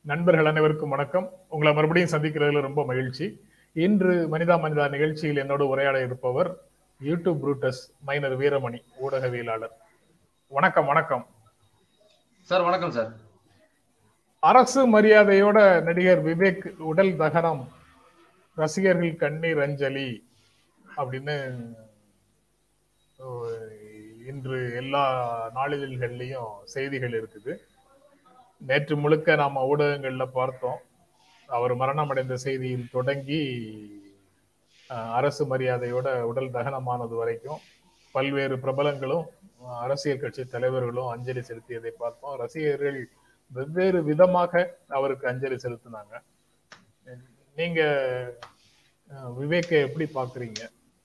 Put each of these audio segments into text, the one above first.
நண்பர்கள் அனைவருக்கும் வணக்கம் உங்களை மறுபடியும் சந்திக்கிறதுல ரொம்ப மகிழ்ச்சி இன்று மனிதா மனிதா நிகழ்ச்சியில் என்னோடு உரையாட இருப்பவர் யூடியூப் ரூட்டஸ் மைனர் வீரமணி ஊடகவியலாளர் வணக்கம் வணக்கம் சார் வணக்கம் சார் அரசு மரியாதையோட நடிகர் விவேக் உடல் தகனம் ரசிகர்கள் கண்ணீர் அஞ்சலி அப்படின்னு அஹ், இன்று எல்லா நாளிதழ்கள்லயும் செய்திகள் இருக்குது நேற்று முழுக்க நாம ஊடகங்கள்ல பார்த்தோம் அவர் மரணம் அடைந்த செய்தியில் தொடங்கி அஹ், அரசு மரியாதையோட உடல் தகனமானது வரைக்கும் பல்வேறு பிரபலங்களும் அஹ், அரசியல் கட்சி தலைவர்களும் அஞ்சலி செலுத்தியதை பார்த்தோம் ரசிகர்கள் வெவ்வேறு விதமாக அவருக்கு அஞ்சலி செலுத்தினாங்க நீங்க அஹ், விவேக்கை எப்படி பாக்குறீங்க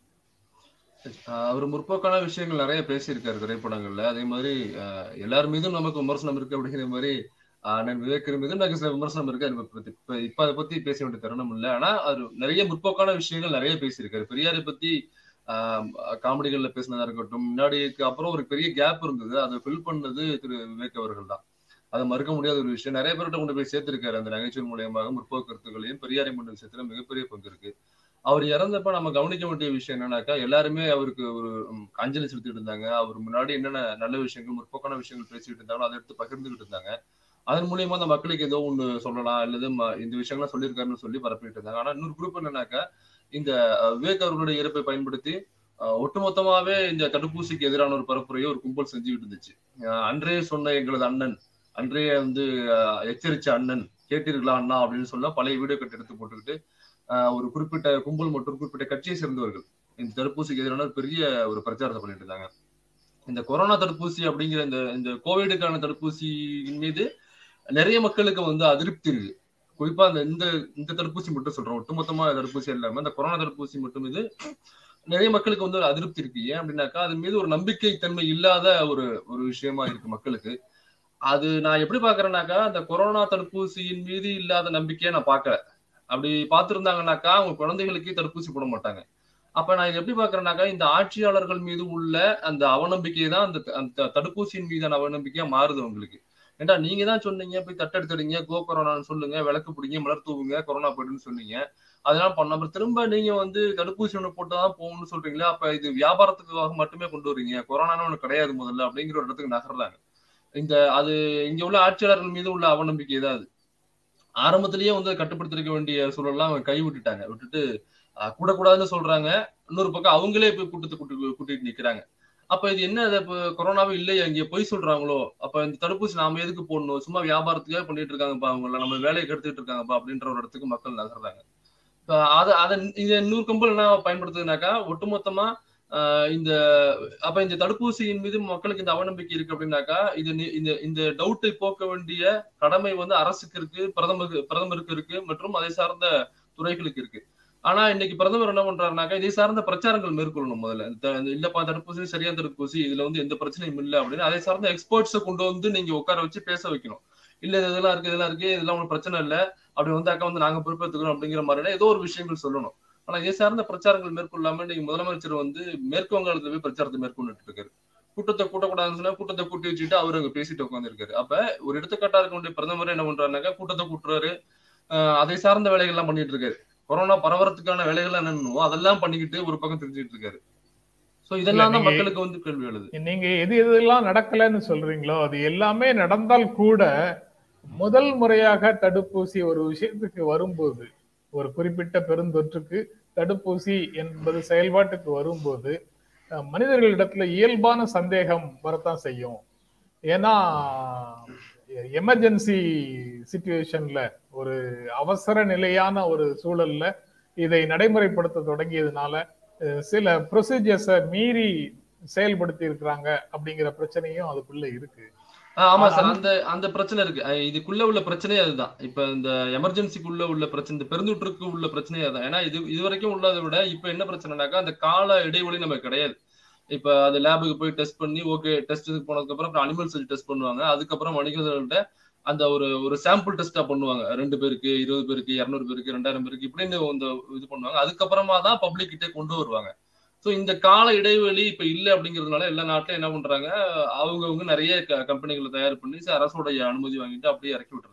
ஆஹ் அவர் முற்போக்கான விஷயங்கள் நிறைய பேசியிருக்காரு திரைப்படங்கள்ல அதே மாதிரி ஆஹ் எல்லார் மீதும் நமக்கு விமர்சனம் இருக்கு அப்படிங்கிற மாதிரி ஆஹ் அண்ணன் விவேக் மீதும் எனக்கு சில விமர்சனம் இருக்கு அது இப்ப இப்ப இப்ப அதை பத்தி பேச வேண்டிய தருணம் இல்லை ஆனா அது நிறைய முற்போக்கான விஷயங்கள் நிறைய பேசியிருக்காரு பெரியாரை பத்தி ஆஹ் காமெடிகள்ல பேசினதா இருக்கட்டும் முன்னாடிக்கு அப்புறம் ஒரு பெரிய கேப் இருந்தது அதை ஃபில் பண்ணது திரு விவேக் அவர்கள் தான் அதை மறுக்க முடியாத ஒரு விஷயம் நிறைய பேர்கிட்ட கொண்டு போய் சேர்த்திருக்காரு அந்த நகைச்சுவை மூலியமாக முற்போக்கு கருத்துக்களையும் பெரியாரை மன்ற விஷயத்துல மிகப்பெரிய பங்கு இருக்கு அவர் இறந்தப்ப நம்ம கவனிக்க வேண்டிய விஷயம் என்னன்னாக்கா எல்லாருமே அவருக்கு ஒரு ம், அஞ்சலி செலுத்திட்டு இருந்தாங்க அவர் முன்னாடி என்னென்ன நல்ல விஷயங்கள் முற்போக்கான விஷயங்கள் பேசிட்டு இருந்தாங்களோ அதை எடுத்து பகிர்ந்துகிட்டு இருந்தாங்க அதன் மூலியமா அந்த மக்களுக்கு ஏதோ ஒண்ணு சொல்லலாம் அல்லது ம- இந்த விஷயங்கள்லாம் சொல்லியிருக்காருன்னு சொல்லி பரப்பிட்டு இருந்தாங்க ஆனா இன்னொரு குரூப் என்னன்னாக்கா இந்த அஹ், விவேக் அவர்களுடைய இறப்பை பயன்படுத்தி அஹ், ஒட்டுமொத்தமாவே இந்த தடுப்பூசிக்கு எதிரான ஒரு பரப்புரையை ஒரு கும்பல் செஞ்சுக்கிட்டு இருந்துச்சு அஹ், அன்றே சொன்ன எங்களது அண்ணன் அன்றே வந்து அஹ், எச்சரிச்ச அண்ணன் கேட்டீர்களா அண்ணா அப்படின்னு சொல்ல பழைய வீடியோ கட்டு எடுத்து போட்டுக்கிட்டு ஆஹ் ஒரு குறிப்பிட்ட கும்பல் மற்றும் குறிப்பிட்ட கட்சியை சேர்ந்தவர்கள் இந்த தடுப்பூசிக்கு எதிரான ஒரு பெரிய ஒரு பிரச்சாரத்தை பண்ணிட்டு இருந்தாங்க இந்த கொரோனா தடுப்பூசி அப்படிங்கிற இந்த இந்த கோவிடுக்கான தடுப்பூசியின் மீது நிறைய மக்களுக்கு வந்து அதிருப்தி இருக்கு குறிப்பா அந்த இந்த இந்த தடுப்பூசி மட்டும் சொல்றோம் ஒட்டுமொத்தமா தடுப்பூசி இல்லாம இந்த கொரோனா தடுப்பூசி மட்டும் இது நிறைய மக்களுக்கு வந்து ஒரு அதிருப்தி இருக்கு ஏன் அப்படின்னாக்கா அது மீது ஒரு நம்பிக்கை தன்மை இல்லாத ஒரு ஒரு விஷயமா இருக்கு மக்களுக்கு அது நான் எப்படி பாக்குறேன்னாக்கா அந்த கொரோனா தடுப்பூசியின் மீது இல்லாத நம்பிக்கையை நான் பார்க்கல அப்படி பார்த்திருந்தாங்கன்னாக்கா அவங்க குழந்தைகளுக்கே தடுப்பூசி போட மாட்டாங்க அப்ப நான் இதை எப்படி பாக்குறேன்னாக்கா இந்த ஆட்சியாளர்கள் மீது உள்ள அந்த அவநம்பிக்கை தான் அந்த அந்த தடுப்பூசியின் மீதான அவநம்பிக்கையா மாறுது உங்களுக்கு ஏண்டா நீங்க தான் சொன்னீங்க போய் தட்டெடுத்துடுங்க கோ கொரோனான்னு சொல்லுங்க விளக்கு பிடிங்க மலர் தூவுங்க கொரோனா போயிடுன்னு சொன்னீங்க அதெல்லாம் பண்ண அப்புறம் திரும்ப நீங்க வந்து தடுப்பூசி ஒண்ணு போட்டுதான் போகணும்னு சொல்றீங்களா அப்ப இது வியாபாரத்துக்காக மட்டுமே கொண்டு வர்றீங்க கொரோனான்னு ஒண்ணு கிடையாது முதல்ல அப்படிங்கிற ஒரு இடத்துக்கு நகர்றாங்க இந்த அது இங்க உள்ள ஆட்சியாளர்கள் மீது உள்ள அவநம்பிக்கை தான் அது ஆரம்பத்திலேயே வந்து அதை கட்டுப்படுத்திருக்க வேண்டிய சூழல்லாம் அவங்க கை விட்டுட்டாங்க விட்டுட்டு அஹ், கூடக்கூடாதுன்னு சொல்றாங்க இன்னொரு பக்கம் அவங்களே போய் கூட்டத்தை கூட்டு கூட்டிட்டு நிக்கிறாங்க அப்ப இது என்ன அது இப்ப கொரோனாவே இல்லையா இங்க பொய் சொல்றாங்களோ அப்ப இந்த தடுப்பூசி நாம எதுக்கு போடணும் சும்மா வியாபாரத்துக்காக பண்ணிட்டு இருக்காங்கப்பா அவங்க நம்ம வேலையை கெடுத்துட்டு இருக்காங்கப்பா அப்படின்ற ஒரு இடத்துக்கு மக்கள் நகர்றாங்க இப்ப அதை அதை இதை இன்னொரு கம்பல் என்ன பயன்படுத்துதுனாக்கா ஒட்டுமொத்தமா ஆஹ் இந்த அப்ப இந்த தடுப்பூசியின் மீது மக்களுக்கு இந்த அவநம்பிக்கை இருக்கு அப்படின்னாக்கா இது நி- இந்த இந்த டவுட்டை போக்க வேண்டிய கடமை வந்து அரசுக்கு இருக்கு பிரதமருக்கு பிரதமருக்கு இருக்கு மற்றும் அதை சார்ந்த துறைகளுக்கு இருக்கு ஆனா இன்னைக்கு பிரதமர் என்ன பண்றாருனாக்கா இதை சார்ந்த பிரச்சாரங்கள் மேற்கொள்ளணும் முதல்ல இந்த இந்த இல்லப்பா தடுப்பூசி சரியான தடுப்பூசி இதுல வந்து எந்த பிரச்சனையும் இல்லை அப்படின்னு அதை சார்ந்த எக்ஸ்பர்ட்ஸை கொண்டு வந்து நீங்க உட்கார வச்சு பேச வைக்கணும் இல்ல இது இதெல்லாம் இருக்கு இதெல்லாம் இருக்கு இதெல்லாம் ஒன்றும் பிரச்சனை இல்லை அப்படி வந்து அக்கா வந்து நாங்க பொறுப்பேற்றுக்கிறோம் அப்படிங்கிற மாதிரி ஏதோ ஒரு விஷயங்கள் சொல்லணும் ஆனா இதை சார்ந்த பிரச்சாரங்கள் மேற்கொள்ளாம இன்னைக்கு முதலமைச்சர் வந்து மேற்கு வங்காளத்துல போய் பிரச்சாரத்தை மேற்கொண்டுட்டு இருக்காரு கூட்டத்தை கூட்டக்கூடாதுன்னு சொன்னா கூட்டத்தை கூட்டி வச்சுட்டு அவர் அங்க பேசிட்டு உட்காந்துருக்காரு அப்ப ஒரு எடுத்துக்காட்டா இருக்க வேண்டிய பிரதமர் என்ன பண்றாருனாக்கா கூட்டத்தை கூட்டுறாரு ஆஹ் அதை சார்ந்த வேலைகள்லாம் பண்ணிட்டு இருக்காரு கொரோனா பரவறதுக்கான வேலைகள் என்னென்னமோ அதெல்லாம் பண்ணிக்கிட்டு ஒரு பக்கம் தெரிஞ்சுட்டு இருக்காரு சோ இதெல்லாம் தான் நீங்க- மக்களுக்கு வந்து கேள்வி எழுது நீங்க எது எதெல்லாம் நடக்கலைன்னு சொல்றீங்களோ அது எல்லாமே நடந்தால் கூட முதல் முறையாக தடுப்பூசி ஒரு விஷயத்துக்கு வரும்போது ஒரு குறிப்பிட்ட பெருந்தொற்றுக்கு தடுப்பூசி என்பது செயல்பாட்டுக்கு வரும்போது அஹ், மனிதர்களிடத்துல இயல்பான சந்தேகம் வரத்தான் செய்யும் ஏன்னா எமர்ஜென்சி சுச்சுவேஷன்ல ஒரு அவசர நிலையான ஒரு சூழல்ல இதை நடைமுறைப்படுத்த தொடங்கியதுனால அஹ், சில ப்ரொசீஜர்ஸை மீறி செயல்படுத்தி இருக்கிறாங்க அப்படிங்கிற பிரச்சனையும் அதுக்குள்ள இருக்கு ஆஹ் ஆமா ஆ, சார் அந்த- அந்த அந்த பிரச்சனை இருக்கு அஹ் இதுக்குள்ள உள்ள பிரச்சனையே அதுதான் இப்ப இந்த எமர்ஜென்சிக்குள்ள உள்ள பிரச்சனை இந்த பெருந்தொற்றுக்கு உள்ள பிரச்சனையே அதுதான் ஏன்னா இது இது வரைக்கும் உள்ளதை விட இப்ப என்ன பிரச்சனைனாக்கா அந்த கால இடைவெளி நமக்கு கிடையாது இப்ப அது லேபுக்கு போய் டெஸ்ட் பண்ணி ஓகே டெஸ்ட் போனதுக்கு அப்புறம் அப்புறம் அனிமல் செல் டெஸ்ட் பண்ணுவாங்க அதுக்கப்புறம் மனிதர்கள்ட்ட அந்த ஒரு ஒரு சாம்பிள் டெஸ்டா பண்ணுவாங்க ரெண்டு பேருக்கு இருபது பேருக்கு இருநூறு பேருக்கு ரெண்டாயிரம் பேருக்கு இப்படின்னு இந்த இது பண்ணுவாங்க அதுக்கப்புறமா தான் பப்ளிக் கிட்டே கொண்டு வருவாங்க ஸோ இந்த கால இடைவெளி இப்ப இல்லை அப்படிங்கிறதுனால எல்லா நாட்டிலும் என்ன பண்றாங்க அவங்கவுங்க நிறைய கம்பெனிகளை தயார் பண்ணி சரி, அரசோடைய அனுமதி வாங்கிட்டு அப்படியே இறக்கி விட்டுறாங்க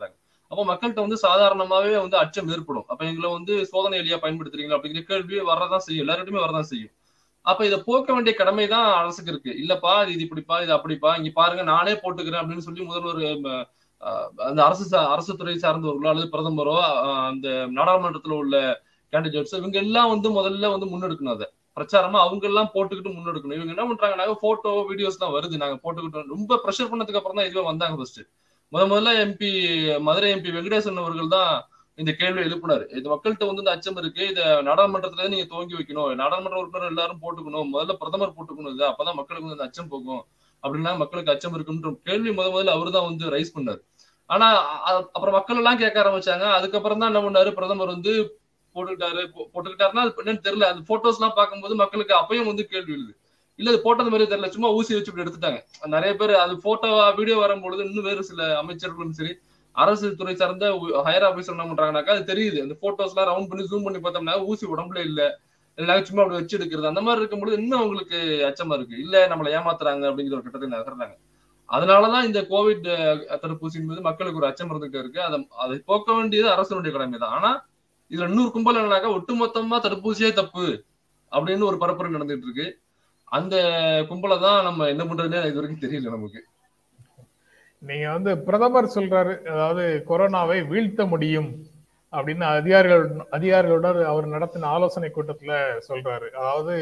அப்போ மக்கள்கிட்ட வந்து சாதாரணமாவே வந்து அச்சம் ஏற்படும் அப்ப எங்களை வந்து சோதனை எலியா பயன்படுத்துறீங்களா அப்படிங்கிற கேள்வி வரதான் செய்யும் எல்லார்கிட்டயுமே வரதான் செய்யும் அப்ப இதை போக்க வேண்டிய கடமை தான் அரசுக்கு இருக்கு இல்லப்பா இது இப்படிப்பா இது அப்படிப்பா இங்க பாருங்க நானே போட்டுக்கிறேன் அப்படின்னு சொல்லி முதல்வர் ம, அஹ், அந்த அரசு சா- அரசு துறை சார்ந்தவர்களோ அல்லது பிரதமரோ அஹ், அந்த நாடாளுமன்றத்துல உள்ள கேண்டிடேட்ஸ் இவங்க எல்லாம் வந்து முதல்ல வந்து முன்னெடுக்கணும் அதை பிரச்சாரமா அவங்க எல்லாம் போட்டுக்கிட்டு முன்னெடுக்கணும் இவங்க என்ன பண்றாங்கன்னா போட்டோ வீடியோஸ் தான் வருது நாங்க போட்டுக்கிட்டோம் ரொம்ப ப்ரெஷர் பண்ணதுக்கு அப்புறம் தான் இதுவே வந்தாங்க ஃபர்ஸ்ட் முத முதல்ல எம்பி மதுரை எம்பி வெங்கடேசன் அவர்கள் தான் இந்த கேள்வி எழுப்பினார் இது மக்கள்கிட்ட வந்து இந்த அச்சம் இருக்கு இதை நாடாளுமன்றத்துல நீங்க துவங்கி வைக்கணும் நாடாளுமன்ற உறுப்பினர் எல்லாரும் போட்டுக்கணும் முதல்ல பிரதமர் போட்டுக்கணும் இது அப்பதான் மக்களுக்கு வந்து அந்த அச்சம் போகும் அப்படின்னா மக்களுக்கு அச்சம் இருக்குன்ற கேள்வி முத முதல்ல அவர் தான் வந்து ரைஸ் பண்ணாரு ஆனா அ- அப்புறம் மக்கள் எல்லாம் கேட்க ஆரம்பிச்சாங்க அதுக்கப்புறம் தான் என்ன பண்ணாரு பிரதமர் வந்து போட்டுக்கிட்டாரு போ- போட்டுக்கிட்டாருன்னா அது என்னன்னு தெரியல அந்த போட்டோஸ் எல்லாம் பார்க்கும்போது மக்களுக்கு அப்பயும் வந்து கேள்வி எழுது இல்ல இது போட்டது மாதிரி தெரியல சும்மா ஊசி வச்சு இப்படி எடுத்துட்டாங்க நிறைய பேர் அது போட்டோ வீடியோ வரும்பொழுது இன்னும் வேறு சில அமைச்சர்களும் சரி அரசு துறை சார்ந்த ஹையர் ஆபீசர் என்ன பண்றாங்கனாக்கா அது தெரியுது அந்த போட்டோஸ் எல்லாம் ரவுண்ட் பண்ணி ஜூம் பண்ணி பார்த்தோம்னா ஊசி உடம்புல இல்ல இல்லைனா சும்மா அப்படி வச்சு எடுக்கிறது அந்த மாதிரி இருக்கும்போது இன்னும் அவங்களுக்கு அச்சமா இருக்கு இல்ல நம்மளை ஏமாத்துறாங்க அப்படிங்கிற ஒரு கட்டத்தை நகர்றாங்க அதனாலதான் இந்த கோவிட் தடுப்பூசியின் மீது மக்களுக்கு ஒரு அச்சம் இருந்துகிட்டே இருக்கு அதை அதை போக்க வேண்டியது அரசனுடைய கடமை தான் ஆனா இதுல இன்னொரு கும்பல் என்னன்னாக்கா ஒட்டுமொத்தமா தடுப்பூசியே தப்பு அப்படின்னு ஒரு பரப்புரை நடந்துட்டு இருக்கு அந்த கும்பலை தான் நம்ம என்ன பண்றதுன்னே இது வரைக்கும் தெரியல நமக்கு நீங்க வந்து பிரதமர் சொல்றாரு அதாவது கொரோனாவை வீழ்த்த முடியும் அப்படின்னு அதிகாரிகள் அதிகாரிகளுடன் அவர் நடத்தின ஆலோசனை கூட்டத்துல சொல்றாரு அதாவது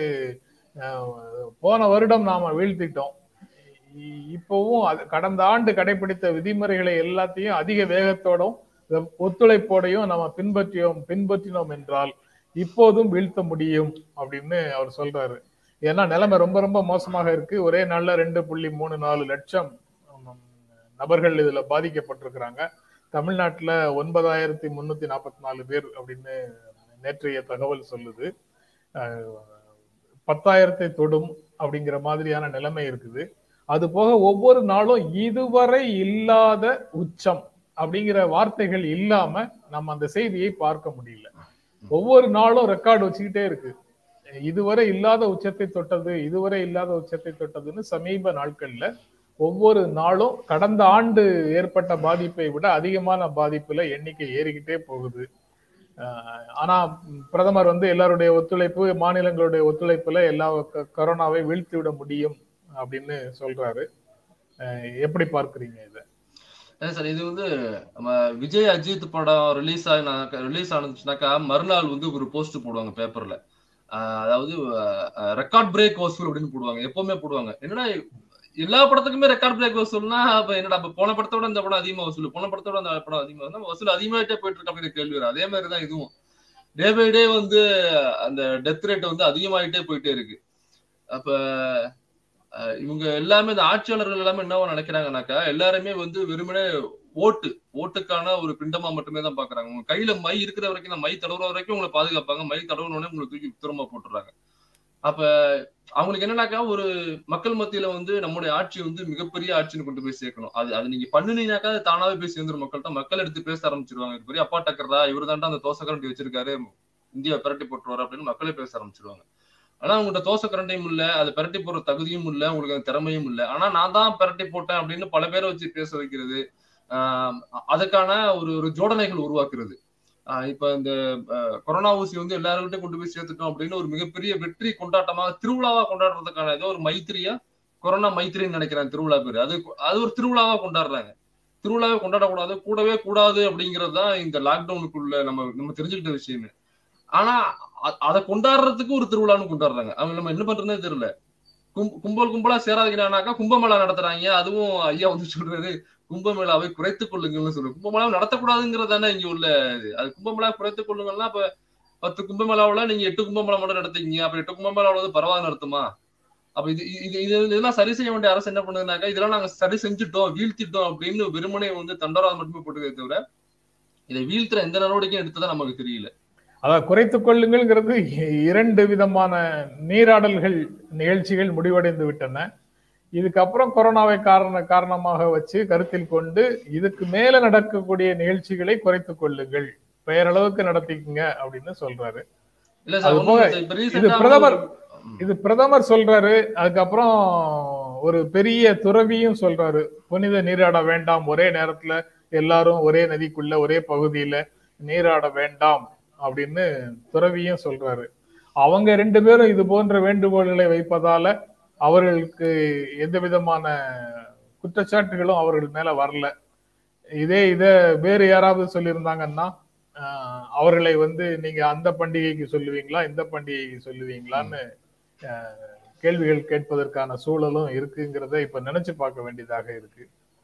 அஹ், போன வருடம் நாம வீழ்த்திட்டோம் இ- இப்பவும் அது கடந்த ஆண்டு கடைபிடித்த விதிமுறைகளை எல்லாத்தையும் அதிக வேகத்தோடும் ஒத்துழைப்போடையும் நம்ம பின்பற்றியோம் பின்பற்றினோம் என்றால் இப்போதும் வீழ்த்த முடியும் அப்படின்னு அவர் சொல்றாரு ஏன்னா நிலைமை ரொம்ப ரொம்ப மோசமாக இருக்கு ஒரே நாள்ல ரெண்டு புள்ளி மூணு நாலு லட்சம் உம், நபர்கள் இதுல பாதிக்கப்பட்டிருக்கிறாங்க தமிழ்நாட்டுல ஒன்பதாயிரத்தி முன்னூத்தி நாற்பத்தி நாலு பேர் அப்படின்னு நேற்றைய தகவல் சொல்லுது அஹ், பத்தாயிரத்தை தொடும் அப்படிங்கிற மாதிரியான நிலைமை இருக்குது அது போக ஒவ்வொரு நாளும் இதுவரை இல்லாத உச்சம் அப்படிங்கிற வார்த்தைகள் இல்லாம நம்ம அந்த செய்தியை பார்க்க முடியல ஒவ்வொரு நாளும் ரெக்கார்டு வச்சுக்கிட்டே இருக்கு இதுவரை இல்லாத உச்சத்தை தொட்டது இதுவரை இல்லாத உச்சத்தை தொட்டதுன்னு சமீப நாட்கள்ல ஒவ்வொரு நாளும் கடந்த ஆண்டு ஏற்பட்ட பாதிப்பை விட அதிகமான பாதிப்புல எண்ணிக்கை ஏறிக்கிட்டே போகுது ஆஹ் ஆனா ம், பிரதமர் வந்து எல்லாருடைய ஒத்துழைப்பு மாநிலங்களுடைய ஒத்துழைப்புல எல்லா க- கொரோனாவை வீழ்த்தி விட முடியும் அப்படின்னு சொல்றாரு அஹ் எப்படி பார்க்கறீங்க இத அதான் சார் இது வந்து நம்ம விஜய் அஜித் படம் ரிலீஸ் ஆகினாக்கா ரிலீஸ் ஆனிச்சுனாக்கா மறுநாள் வந்து ஒரு போஸ்ட் போடுவாங்க பேப்பர்ல அதாவது ரெக்கார்ட் பிரேக் வசூல் அப்படின்னு போடுவாங்க எப்பவுமே போடுவாங்க என்னடா எல்லா படத்துக்குமே ரெக்கார்ட் பிரேக் வசூல்னா அப்ப என்னடா அப்ப போன படத்தோட இந்த படம் அதிகமா வசூல் போன படத்தோட அந்த படம் அதிகமா வந்தா வசூல் அதிகமாயிட்டே போயிட்டு இருக்கு அப்படிங்கிற கேள்வி வரும் அதே மாதிரி தான் இதுவும் டே பை டே வந்து அந்த டெத் ரேட் வந்து அதிகமாயிட்டே போயிட்டே இருக்கு அப்ப அஹ், இவங்க எல்லாமே இந்த ஆட்சியாளர்கள் எல்லாமே என்னவா நினைக்கிறாங்கனாக்கா எல்லாருமே வந்து வெறுமனே ஓட்டு ஓட்டுக்கான ஒரு பிண்டமா மட்டுமே தான் பாக்குறாங்க உங்க கையில மை இருக்கிற வரைக்கும் தான் மை தடவுற வரைக்கும் உங்களை பாதுகாப்பாங்க மை தடவுனோடனே உங்களை தூக்கி திரும்ப போட்டுறாங்க அப்ப அவங்களுக்கு என்னன்னாக்கா ஒரு மக்கள் மத்தியில வந்து நம்முடைய ஆட்சி வந்து மிகப்பெரிய ஆட்சின்னு கொண்டு போய் சேர்க்கணும் அது அது நீங்க பண்ணுனீங்கனாக்கா அது தானாவே போய் சேர்ந்துரும் மக்கள்கிட்ட மக்கள் எடுத்து பேச ஆரம்பிச்சிருவாங்க இது பெரிய அப்பா டக்கர்தா இவர் தாண்டா அந்த தோசை கரண்டி வச்சிருக்காரு இந்தியா பிரட்டி போட்டுருவாரு அப்படின்னு மக்களே பேச ஆரம்பிச்சிருவாங்க ஆனா உங்கள்கிட்ட தோசை கரண்டையும் இல்ல அதை பிரட்டி போடுற தகுதியும் இல்ல உங்களுக்கு அந்த திறமையும் இல்ல ஆனா நான் தான் பிரட்டி போட்டேன் அப்படின்னு பல பேரை வச்சு பேச வைக்கிறது ஆஹ் அதுக்கான ஒரு ஒரு ஜோடனைகள் உருவாக்குறது ஆஹ் இப்ப இந்த ஆஹ் கொரோனா ஊசி வந்து எல்லாருக்கிட்டையும் கொண்டு போய் சேர்த்துட்டோம் அப்படின்னு ஒரு மிகப்பெரிய வெற்றி கொண்டாட்டமாக திருவிழாவா கொண்டாடுறதுக்கான ஏதோ ஒரு மைத்திரியா கொரோனா மைத்திரின்னு நினைக்கிறேன் திருவிழா பேரு அது அது ஒரு திருவிழாவா கொண்டாடுறாங்க திருவிழாவே கொண்டாடக்கூடாது கூடவே கூடாது அப்படிங்கிறது தான் இந்த லாக்டவுனுக்குள்ள நம்ம நம்ம தெரிஞ்சுக்கிட்ட விஷயமே ஆனா அ- அதை கொண்டாடுறதுக்கு ஒரு திருவிழான்னு கொண்டாடுறாங்க அவங்க நம்ம என்ன பண்றதுனே தெரியல கும் கும்பல் கும்பலா சேராதீங்கன்னாக்கா கும்பமேளா நடத்துறாங்க அதுவும் ஐயா வந்து சொல்றது கும்பமேளாவை குறைத்துக் கொள்ளுங்கள்னு சொல்லு கும்பமேளா நடத்தக்கூடாதுங்கிறது தானே இங்க உள்ள இது அது கும்பமேளா குறைத்துக் கொள்ளுங்கள்னா இப்ப பத்து கும்பமேளாவுல நீங்க எட்டு கும்பமேளா மட்டும் நடத்தீங்க அப்ப எட்டு கும்பமேளாவுல வந்து பரவாயில்ல நடத்துமா அப்ப இது இது இது இதெல்லாம் சரி செய்ய வேண்டிய அரசு என்ன பண்ணுதுனாக்கா இதெல்லாம் நாங்க சரி செஞ்சுட்டோம் வீழ்த்திட்டோம் அப்படின்னு வெறுமனே வந்து தண்டராது மட்டுமே போட்டுக்கிறத தவிர இதை வீழ்த்துற எந்த நடவடிக்கையும் எடுத்ததா நமக்கு தெரியல அதான் குறைத்துக் கொள்ளுங்கள்ங்கிறது இரண்டு விதமான நீராடல்கள் நிகழ்ச்சிகள் முடிவடைந்து விட்டன இதுக்கப்புறம் கொரோனாவை காரண காரணமாக வச்சு கருத்தில் கொண்டு இதுக்கு மேல நடக்கக்கூடிய நிகழ்ச்சிகளை குறைத்துக் கொள்ளுங்கள் பெயரளவுக்கு நடத்திக்கங்க அப்படின்னு சொல்றாரு இல்ல சார் அது ஒண்ணும் போக இல்ல. இப்ப இது recent ஆ பிரதமர் வந்து- ம். இது பிரதமர் சொல்றாரு அதுக்கப்புறம் ஒரு பெரிய துறவியும் சொல்றாரு புனித நீராட வேண்டாம் ஒரே நேரத்துல எல்லாரும் ஒரே நதிக்குள்ள ஒரே பகுதியில நீராட வேண்டாம் அப்படின்னு துறவியும் சொல்றாரு அவங்க ரெண்டு பேரும் இது போன்ற வேண்டுகோள்களை வைப்பதால அவர்களுக்கு எந்த விதமான குற்றச்சாட்டுகளும் அவர்கள் மேல வரல இதே இத வேறு யாராவது சொல்லியிருந்தாங்கன்னா ஆஹ், அவர்களை வந்து நீங்க அந்த பண்டிகைக்கு சொல்லுவீங்களா இந்த பண்டிகைக்கு சொல்லுவீங்களான்னு ஆஹ், கேள்விகள் கேட்பதற்கான சூழலும் இருக்குங்கிறத இப்ப நினைச்சு பார்க்க வேண்டியதாக இருக்கு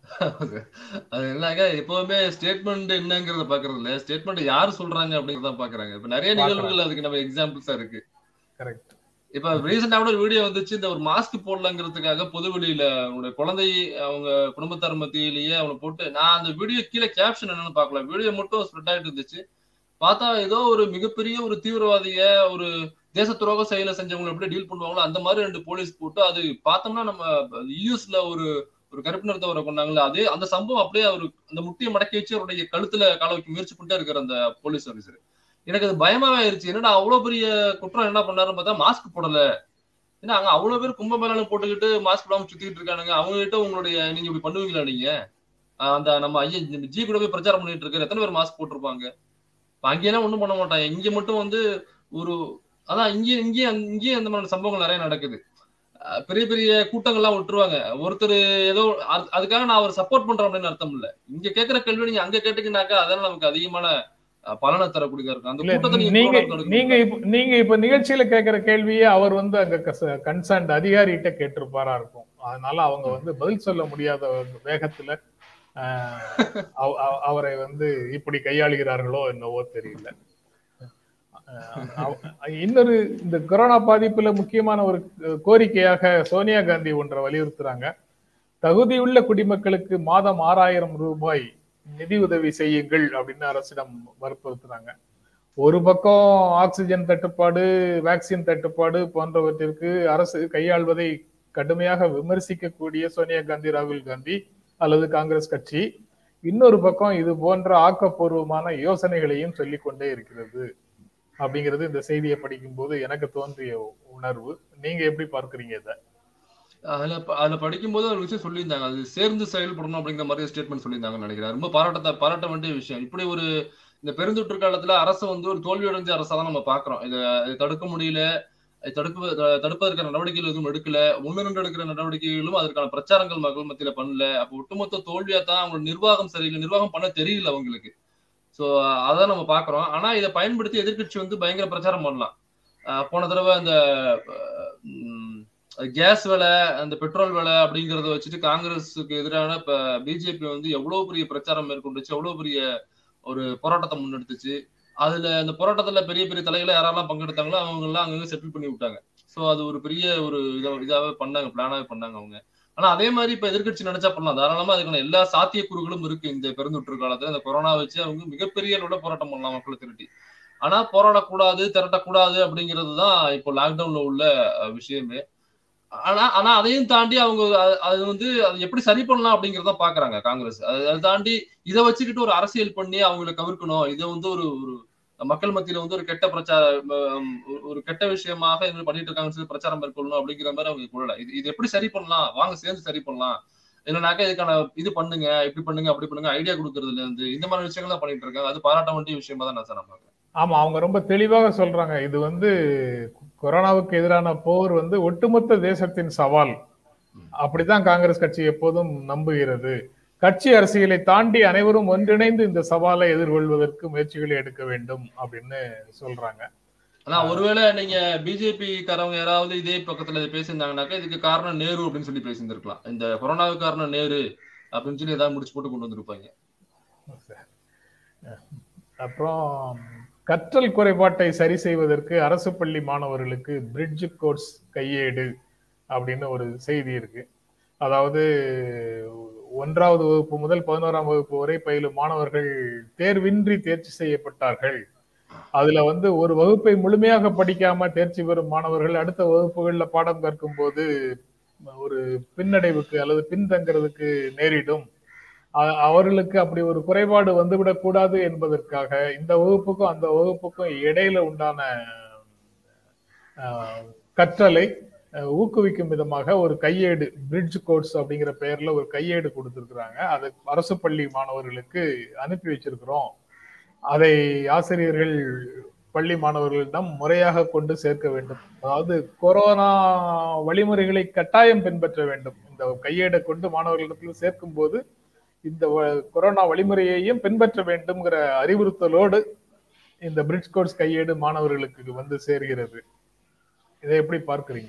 அது என்னங்க எப்பவுமே ஸ்டேட்மெண்ட் என்னங்கறத பாக்குறது இல்ல ஸ்டேட்மெண்ட் யாரு சொல்றாங்க அப்படிங்கறத பாக்குறாங்க இப்ப நிறைய நிகழ்வுகள் அதுக்கு நம்ம எக்ஸாம்பிள்ஸா இருக்கு கரெக்ட் இப்ப ரீசெண்டா கூட ஒரு வீடியோ வந்துச்சு இந்த ஒரு மாஸ்க் போடலங்கிறதுக்காக பொது வெளியில அவனுடைய குழந்தை அவங்க குடும்பத்தார் மத்தியிலேயே அவனை போட்டு நான் அந்த வீடியோ கீழே கேப்ஷன் என்னன்னு பார்க்கல வீடியோ மட்டும் ஸ்ப்ரெட் ஆயிட்டு இருந்துச்சு பார்த்தா ஏதோ ஒரு மிகப்பெரிய ஒரு தீவிரவாதிய ஒரு தேச துரோக செயலை செஞ்சவங்களை எப்படி டீல் பண்ணுவாங்களோ அந்த மாதிரி ரெண்டு போலீஸ் போட்டு அது பார்த்தோம்னா நம்ம யூஎஸ்ல ஒரு ஒரு கருப்பினத்தவரை கொண்டாங்கல்ல அதே அந்த சம்பவம் அப்படியே அவர் அந்த முட்டியை மடக்கி வச்சு அவருடைய கழுத்துல கால வைக்க முயற்சி பண்ணிட்டே இருக்கிற அந்த போலீஸ் ஆஃபீஸர் எனக்கு அது பயமாவே ஆயிருச்சு என்னடா அவ்வளவு பெரிய குற்றம் என்ன பண்ணாருன்னு பார்த்தா மாஸ்க் போடல ஏன்னா அங்க அவ்வளவு பேர் கும்பமேளான போட்டுக்கிட்டு மாஸ்க் போடாம சுத்திட்டு இருக்கானுங்க அவங்க கிட்ட உங்களுடைய நீங்க இப்படி பண்ணுவீங்களா நீங்க ஆஹ் அந்த நம்ம ஐயா ஜி கூட போய் பிரச்சாரம் பண்ணிட்டு இருக்காரு எத்தனை பேர் மாஸ்க் போட்டிருப்பாங்க இப்ப அங்கேயெல்லாம் ஒண்ணும் பண்ண மாட்டாங்க இங்க மட்டும் வந்து ஒரு அதான் இங்கேயும் இங்கேயும் இங்கேயும் அந்த மாதிரி சம்பவங்கள் நிறைய நடக்குது அஹ் பெரிய பெரிய கூட்டங்கள்லாம் விட்டுருவாங்க ஒருத்தர் ஏதோ அது- அதுக்காக நான் அவர் சப்போர்ட் பண்றேன் அப்படின்னு அர்த்தம் இல்ல இங்க கேட்கிற கேள்வி நீங்க அங்க கேட்டீங்கன்னாக்கா அதெல்லாம் நமக்கு அதிகமான அஹ், பலனை தரக்கூடியதா இருக்கும் அந்த இல்ல கூட்டத்தை நீங்க நீங்க தடுக்கணும். நீங்க இப்ப நீங்க இப்ப நிகழ்ச்சியில கேட்கிற கேள்வியே அவர் வந்து அங்க கன்சர்ன்ட் அதிகாரிகிட்ட கேட்டிருப்பாரா இருக்கும் அதனால அவங்க வந்து பதில் சொல்ல முடியாத வேகத்துல ஆஹ், அவ- அவ- அவரை வந்து இப்படி கையாளுகிறார்களோ என்னவோ தெரியல ஆஹ், அவ- இன்னொரு இந்த கொரோனா பாதிப்புல முக்கியமான ஒரு கோரிக்கையாக சோனியா காந்தி ஒன்றை வலியுறுத்துறாங்க தகுதியுள்ள குடிமக்களுக்கு மாதம் ஆறாயிரம் ரூபாய் நிதி உதவி செய்யுங்கள் அப்படின்னு அரசிடம் வற்புறுத்துறாங்க ஒரு பக்கம் ஆக்சிஜன் தட்டுப்பாடு வேக்சின் தட்டுப்பாடு போன்றவற்றிற்கு அரசு கையாள்வதை கடுமையாக விமர்சிக்கக்கூடிய சோனியா காந்தி ராகுல் காந்தி அல்லது காங்கிரஸ் கட்சி இன்னொரு பக்கம் இது போன்ற ஆக்கப்பூர்வமான யோசனைகளையும் சொல்லிக் கொண்டே இருக்கிறது அப்படிங்கிறது இந்த செய்தியை படிக்கும்போது எனக்கு தோன்றிய உணர்வு நீங்க எப்படி பார்க்கறீங்க இதை அதுல ப- அதுல படிக்கும்போது ஒரு விஷயம் சொல்லியிருந்தாங்க அது சேர்ந்து செயல்படணும் அப்படிங்கிற மாதிரி ஸ்டேட்மெண்ட் சொல்லியிருந்தாங்கன்னு நினைக்கிறேன் ரொம்ப பாராட்ட பாராட்ட வேண்டிய விஷயம் இப்படி ஒரு இந்த பெருந்தொற்று காலத்துல அரசு வந்து ஒரு தோல்வியடைஞ்ச அரசா தான் நம்ம பாக்குறோம் இதை இதை தடுக்க முடியல இதை தடுப்பு த- தடுப்பதற்கான நடவடிக்கைகள் எதுவும் எடுக்கல ஒன்னு ரெண்டு எடுக்கிற நடவடிக்கைகளும் அதற்கான பிரச்சாரங்கள் மக்கள் மத்தியில பண்ணல அப்போ ஒட்டுமொத்த தோல்வியா தான் அவங்க நிர்வாகம் சரியில்லை நிர்வாகம் பண்ண தெரியல அவங்களுக்கு சோ அதான் நம்ம பாக்குறோம் ஆனா இதை பயன்படுத்தி எதிர்க்கட்சி வந்து பயங்கர பிரச்சாரம் பண்ணலாம் அஹ் போன தடவை அந்த கேஸ் விலை அந்த பெட்ரோல் விலை அப்படிங்கறத வச்சுட்டு காங்கிரஸுக்கு எதிரான இப்ப பிஜேபி வந்து எவ்வளவு பெரிய பிரச்சாரம் மேற்கொண்டுச்சு எவ்வளவு பெரிய ஒரு போராட்டத்தை முன்னெடுத்துச்சு அதுல அந்த போராட்டத்துல பெரிய பெரிய தலைகளை யாரெல்லாம் பங்கெடுத்தாங்களோ அவங்க எல்லாம் அங்கங்க செட்டில் பண்ணி விட்டாங்க சோ அது ஒரு பெரிய ஒரு இதா இதாவே பண்ணாங்க பிளானாவே பண்ணாங்க அவங்க ஆனா அதே மாதிரி இப்ப எதிர்க்கட்சி நினைச்சா பண்ணலாம் தாராளமா அதுக்கான எல்லா சாத்தியக்கூறுகளும் இருக்கு இந்த பெருந்தொற்று காலத்துல இந்த கொரோனா வச்சு அவங்க மிகப்பெரிய அளவுல போராட்டம் பண்ணலாம் மக்களை திரட்டி ஆனா போராடக்கூடாது திரட்டக்கூடாது அப்படிங்கிறது தான் இப்போ லாக்டவுன்ல உள்ள அஹ், விஷயமே ஆனா ஆனா அதையும் தாண்டி அவங்க அ- அது வந்து அது எப்படி சரி பண்ணலாம் அப்படிங்கறத பாக்குறாங்க காங்கிரஸ் அது அதை தாண்டி இதை வச்சுக்கிட்டு ஒரு அரசியல் பண்ணி அவங்களை கவிர்க்கணும் இதை வந்து ஒரு ஒரு மக்கள் மத்தியில வந்து ஒரு கெட்ட பிரச்சார ம், ஒரு- ஒரு கெட்ட விஷயமாக இது மாதிரி பண்ணிட்டு இருக்காங்கன்னு சொல்லி பிரச்சாரம் மேற்கொள்ளணும் அப்படிங்கிற மாதிரி அவங்க கொள்ளல இது இது எப்படி சரி பண்ணலாம் வாங்க சேர்ந்து சரி பண்ணலாம் இல்லைனாக்கா இதுக்கான இது பண்ணுங்க இப்படி பண்ணுங்க அப்படி பண்ணுங்க ஐடியா கொடுக்கறதுல இருந்து இந்த மாதிரி விஷயங்கள் தான் பண்ணிட்டு இருக்காங்க அது பாராட்ட வேண்டிய விஷயமா தான் நான் சார் நான் பாக்குறேன் ஆமா அவங்க ரொம்ப தெளிவாக சொல்றாங்க இது வந்து கொரோனாவுக்கு எதிரான போர் வந்து ஒட்டுமொத்த தேசத்தின் சவால் அப்படித்தான் காங்கிரஸ் கட்சி எப்போதும் நம்புகிறது கட்சி அரசியலை தாண்டி அனைவரும் ஒன்றிணைந்து இந்த சவாலை எதிர்கொள்வதற்கு முயற்சிகளை எடுக்க வேண்டும் அப்படின்னு சொல்றாங்க ஆனா ஒருவேளை நீங்க பிஜேபி காரவங்க யாராவது இதே பக்கத்துல இதை பேசியிருந்தாங்கன்னாக்கா இதுக்கு காரணம் நேரு அப்படின்னு சொல்லி பேசியிருந்திருக்கலாம் இந்த கொரோனாவுக்கு காரணம் நேரு அப்படின்னு சொல்லி ஏதாவது முடிச்சு போட்டு கொண்டு வந்திருப்பாங்க அப்புறம் கற்றல் குறைபாட்டை சரி செய்வதற்கு அரசு பள்ளி மாணவர்களுக்கு பிரிட்ஜ் கோர்ஸ் கையேடு அப்படின்னு ஒரு செய்தி இருக்கு அதாவது ஒன்றாவது வகுப்பு முதல் பதினோராம் வகுப்பு வரை பயிலும் மாணவர்கள் தேர்வின்றி தேர்ச்சி செய்யப்பட்டார்கள் அதுல வந்து ஒரு வகுப்பை முழுமையாக படிக்காம தேர்ச்சி பெறும் மாணவர்கள் அடுத்த வகுப்புகள்ல பாடம் கற்கும் போது ஒரு பின்னடைவுக்கு அல்லது பின்தங்கிறதுக்கு நேரிடும் அ- அவர்களுக்கு அப்படி ஒரு குறைபாடு வந்துவிடக் கூடாது என்பதற்காக இந்த வகுப்புக்கும் அந்த வகுப்புக்கும் இடையில உண்டான அஹ், கற்றலை அஹ், ஊக்குவிக்கும் விதமாக ஒரு கையேடு பிரிட்ஜ் கோர்ஸ் அப்படிங்கிற பெயர்ல ஒரு கையேடு கொடுத்திருக்கிறாங்க அதை அரசு பள்ளி மாணவர்களுக்கு அனுப்பி வச்சிருக்கிறோம் அதை ஆசிரியர்கள் பள்ளி மாணவர்களிடம் முறையாக கொண்டு சேர்க்க வேண்டும் அதாவது கொரோனா வழிமுறைகளை கட்டாயம் பின்பற்ற வேண்டும் இந்த கையேடை கொண்டு மாணவர்களிடத்தில் சேர்க்கும் போது இந்த வ- கொரோனா வழிமுறையையும் பின்பற்ற வேண்டும்ங்கிற அறிவுறுத்தலோடு இந்த பிரிட்ஜ் கோர்ஸ் கையேடு மாணவர்களுக்கு வந்து சேர்கிறது இதை எப்படி பார்க்கறீங்க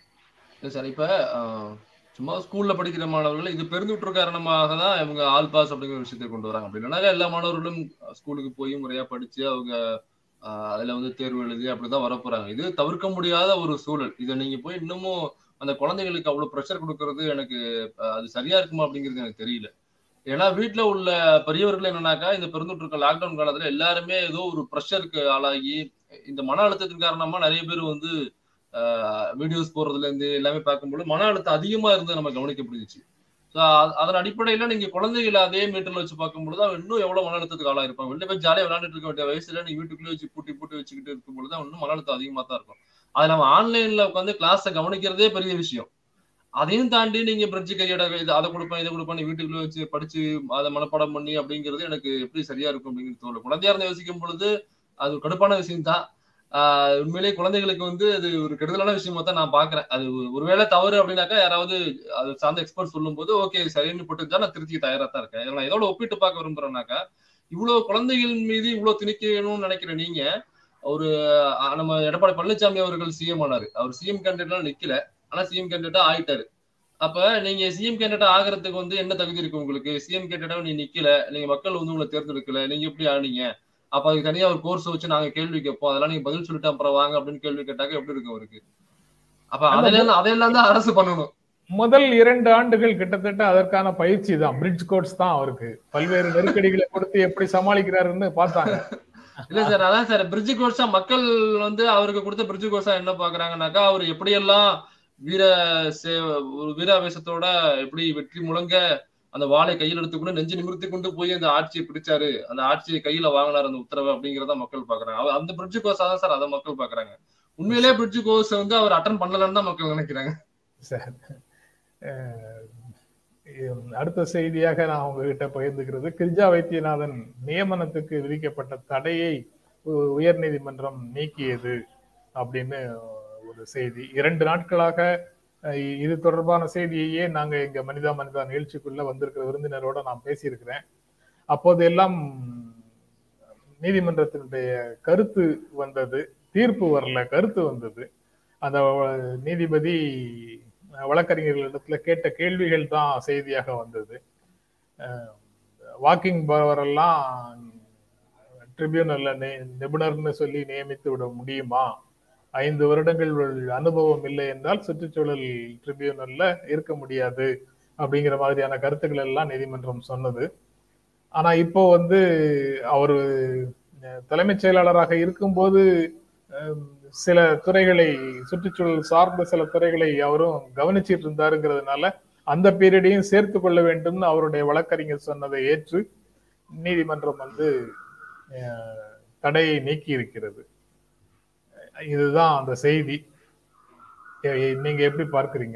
இல்ல சார் இப்ப ஆஹ், சும்மா ஸ்கூல்ல படிக்கிற மாணவர்கள் இது பெருந்தொற்று காரணமாக தான் இவங்க ஆல் பாஸ் அப்படிங்கிற விஷயத்தை கொண்டு வராங்க அப்படி இல்லைனாக்கா எல்லா மாணவர்களும் ஸ்கூலுக்கு போய் முறையா படிச்சு அவங்க ஆஹ், அதுல வந்து தேர்வு எழுதி அப்படிதான் வரப்போறாங்க இது தவிர்க்க முடியாத ஒரு சூழல் இதை நீங்க போய் இன்னமும் அந்த குழந்தைகளுக்கு அவ்வளவு ப்ரெஷர் கொடுக்கறது எனக்கு ஆஹ், அது சரியா இருக்குமா அப்படிங்கிறது எனக்கு தெரியல ஏன்னா வீட்ல உள்ள பெரியவர்கள் என்னன்னாக்கா இந்த பெருந்தொற்று லாக்டவுன் காலத்துல எல்லாருமே ஏதோ ஒரு ப்ரெஷருக்கு ஆளாகி இந்த மன அழுத்தத்தின் காரணமா நிறைய பேர் வந்து வீடியோஸ் போடுறதுல இருந்து எல்லாமே பார்க்கும்போது மன அழுத்தம் அதிகமா இருந்து நம்ம கவனிக்க முடிஞ்சுச்சு ஸோ அதன் அடிப்படையில நீங்க குழந்தைகளை அதே மீட்டர்ல வச்சு பார்க்கும்பொழுது அவன் இன்னும் எவ்வளவு மன அழுத்தத்துக்கு ஆளா இருப்பான் வெளில போய் ஜாலியா விளையாண்டுட்டு இருக்க வேண்டிய வயசுல நீ வீட்டுக்குள்ளே வச்சு பூட்டி பூட்டி வச்சுக்கிட்டு இருக்கும் பொழுது அவன் இன்னும் மன அழுத்தம் அதிகமா தான் இருக்கும் அது நம்ம ஆன்லைன்ல உட்காந்து கிளாஸை கவனிக்கிறதே பெரிய விஷயம் அதையும் தாண்டி நீங்க பிரிட்ஜ் கையோட இது அதை கொடுப்பேன் இதை கொடுப்பேன் வீட்டுக்குள்ளே வச்சு படிச்சு அதை மனப்பாடம் பண்ணி அப்படிங்கிறது எனக்கு எப்படி சரியா இருக்கும் அப்படிங்கிறது தோணும் குழந்தையா இருந்து யோசிக்கும் பொழுது அது ஒரு கடுப்பான விஷயம் தான் ஆஹ் உண்மையிலேயே குழந்தைகளுக்கு வந்து அது ஒரு கெடுதலான விஷயமா தான் நான் பாக்குறேன் அது ஒருவேளை தவறு அப்படின்னாக்கா யாராவது அது சார்ந்த எக்ஸ்பர்ட் சொல்லும் போது ஓகே சரின்னு போட்டு நான் திருத்தி தயாரா தான் இருக்கேன் இதை நான் இதோட ஒப்பிட்டு பார்க்க விரும்புறேன்னாக்கா இவ்வளவு குழந்தைகள் மீது இவ்வளவு திணிக்கணும்னு நினைக்கிற நீங்க ஒரு அஹ், நம்ம எடப்பாடி பழனிசாமி அவர்கள் சிஎம் ஆனாரு அவர் சிஎம் கேண்டிடேட்லாம் நிக்கல ஆனா சிஎம் கேண்டிடேட்டா ஆயிட்டாரு அப்ப நீங்க சிஎம் கேண்டிடேட் ஆகிறதுக்கு வந்து என்ன தகுதி இருக்கு உங்களுக்கு சிஎம் கேண்டிடேட்டா நீ நிக்கல நீங்க மக்கள் வந்து உங்களை தேர்ந்தெடுக்கல நீங்க எப்படி ஆனீங்க அப்ப அதுக்கு தனியா ஒரு கோர்ஸ் வச்சு நாங்க கேள்வி கேட்போம் அதெல்லாம் நீங்க பதில் சொல்லிட்டு அப்புறம் வாங்க அப்படின்னு கேள்வி கேட்டாக்க எப்படி இருக்கும் அவருக்கு அப்ப அதெல்லாம் அதையெல்லாம் தான் அரசு பண்ணணும் முதல் இரண்டு ஆண்டுகள் கிட்டத்தட்ட அதற்கான பயிற்சி தான் பிரிட்ஜ் கோர்ஸ் தான் அவருக்கு பல்வேறு நெருக்கடிகளை கொடுத்து எப்படி சமாளிக்கிறாருன்னு பார்த்தாங்க இல்ல சார் அதான் சார் பிரிட்ஜ் கோர்ஸா மக்கள் வந்து அவருக்கு கொடுத்த பிரிட்ஜ் கோர்ஸா என்ன பாக்குறாங்கன்னாக்கா அவர் எப்படியெல்லாம் வீர சே ஒரு வீராவேசத்தோட எப்படி வெற்றி முழங்க அந்த வாளை கையில் எடுத்துக்கொண்டு நெஞ்சு நிமிர்த்தி கொண்டு போய் அந்த ஆட்சியை பிடிச்சாரு அந்த ஆட்சியை கையில வாங்கினார் அந்த உத்தரவை அப்படிங்கறத மக்கள் பாக்குறாங்க அவ- அந்த பிரிட்ஜ் கோர்ஸா தான் சார் அதை மக்கள் பாக்குறாங்க உண்மையிலேயே பிரிட்ஜ் கோர்ஸ் வந்து அவர் அட்டன் பண்ணலன்னு தான் மக்கள் நினைக்கிறாங்க சார் அஹ், இது அடுத்த செய்தியாக நான் உங்ககிட்ட பகிர்ந்துக்கிறது கிரிஜா வைத்தியநாதன் நியமனத்துக்கு விதிக்கப்பட்ட தடையை உ- உயர்நீதிமன்றம் நீக்கியது அப்படின்னு ஒரு செய்தி இரண்டு நாட்களாக அஹ், இது தொடர்பான செய்தியையே நாங்க எங்க மனிதா மனிதா நிகழ்ச்சிக்குள்ள வந்திருக்கிற விருந்தினரோட நான் பேசியிருக்கிறேன் அப்போது எல்லாம் நீதிமன்றத்தினுடைய கருத்து வந்தது தீர்ப்பு வரல கருத்து வந்தது அந்த வ- நீதிபதி அஹ், வழக்கறிஞர்களிடத்துல கேட்ட கேள்விகள் தான் செய்தியாக வந்தது வாக்கிங் பவரெல்லாம் ட்ரிபியூனல்ல நிபுணர்னு சொல்லி நியமித்து விட முடியுமா ஐந்து வருடங்கள் அனுபவம் இல்லை என்றால் சுற்றுச்சூழல் ட்ரிபியூனல்ல இருக்க முடியாது அப்படிங்கிற மாதிரியான கருத்துக்கள் எல்லாம் நீதிமன்றம் சொன்னது ஆனா இப்போ வந்து அவரு அஹ், தலைமைச் செயலாளராக இருக்கும்போது அஹ், சில துறைகளை சுற்றுச்சூழல் சார்ந்த சில துறைகளை அவரும் கவனிச்சிட்டு இருந்தாருங்கிறதுனால அந்த பீரியடையும் சேர்த்து கொள்ள வேண்டும்னு அவருடைய வழக்கறிஞர் சொன்னதை ஏற்று நீதிமன்றம் வந்து அஹ், தடையை நீக்கி இருக்கிறது இதுதான் அந்த செய்தி எ- எ- நீங்க எப்படி பார்க்கறீங்க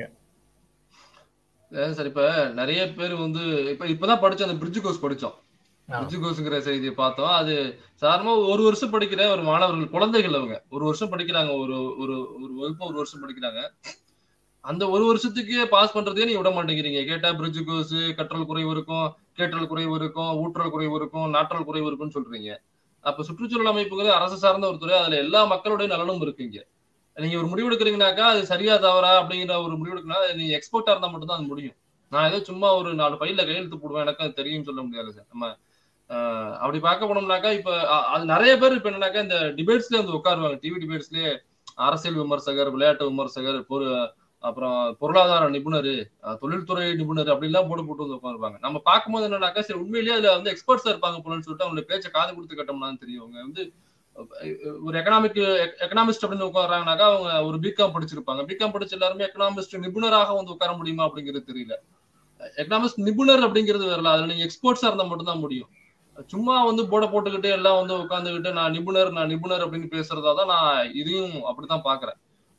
அதான் சார் இப்ப நிறைய பேர் வந்து இப்ப இப்பதான் படிச்சோம் அந்த பிரிட்ஜ் கோர்ஸ் படிச்சோம் ஆ. பிரிட்ஜ் கோர்ஸ்ங்கிற செய்தியை பார்த்தோம் அது சாதாரணமா ஒரு வருஷம் படிக்கிற ஒரு மாணவர்கள் குழந்தைகள் அவங்க ஒரு வருஷம் படிக்கிறாங்க ஒரு ஒரு ஒரு வகுப்பு ஒரு வருஷம் படிக்கிறாங்க அந்த ஒரு வருஷத்துக்கு பாஸ் பண்றதே நீங்க விட மாட்டேங்கிறீங்க கேட்டா பிரிட்ஜ் கோர்ஸ் கற்றல் குறைவு இருக்கும் கேட்டல் குறைவு இருக்கும் ஊற்றல் குறைவு இருக்கும் நாற்றல் குறைவு இருக்கும்னு சொல்றீங்க அப்ப சுற்றுச்சூழல் அமைப்புங்கிறது அரசு சார்ந்த ஒரு துறை அதுல எல்லா மக்களுடைய நலனும் இருக்குங்க நீங்க ஒரு முடிவு எடுக்கிறீங்கனாக்கா அது சரியா தவறா அப்படிங்கிற ஒரு முடிவு எடுக்கணும் அது நீங்க எக்ஸ்போர்ட்டா இருந்தா மட்டும் தான் அது முடியும் நான் ஏதோ சும்மா ஒரு நாலு பையில கையெழுத்து போடுவேன் எனக்கு அது தெரியும்னு சொல்ல முடியாது சார் நம்ம ஆஹ் அப்படி பார்க்க போனோம்னாக்கா இப்ப அ- அது நிறைய பேர் இப்ப என்னன்னாக்கா இந்த டிபேட்ஸ்லயே வந்து உட்காருவாங்க டிவி டிபேட்ஸ்லயே அரசியல் விமர்சகர் விளையாட்டு விமர்சகர் பொரு அப்புறம் பொருளாதார நிபுணர் அஹ் தொழில்துறை நிபுணர் அப்படிலாம் போட்டு போட்டு வந்து உட்காருவாங்க நம்ம பார்க்கும்போது என்னன்னாக்கா சரி உண்மையிலேயே அதுல வந்து எக்ஸ்பர்ட்ஸா இருப்பாங்க போலன்னு சொல்லிட்டு அவங்களுடைய பேச்சை காது கொடுத்து கட்டோம்னா தெரியும் அவங்க வந்து அஹ் ஒரு எக்கனாமிக் எக்கனாமிஸ்ட் அப்படின்னு உட்காராங்கனாக்கா அவங்க ஒரு பிகாம் படிச்சிருப்பாங்க பிகாம் படிச்ச எல்லாருமே எக்கனாமிஸ்ட் நிபுணராக வந்து உட்கார முடியுமா அப்படிங்கிறது தெரியல எக்கனாமிஸ்ட் நிபுணர் அப்படிங்கிறது வரல அதுல நீங்க எக்ஸ்போர்ட்ஸா இருந்தா மட்டும்தான் முடியும் சும்மா வந்து போர்டை போட்டுக்கிட்டு எல்லாம் வந்து உட்காந்துக்கிட்டு நான் நிபுணர் நான் நிபுணர் அப்படின்னு பேசுறதா தான் நான் இதையும் அப்படித்தான் பாக்குறேன்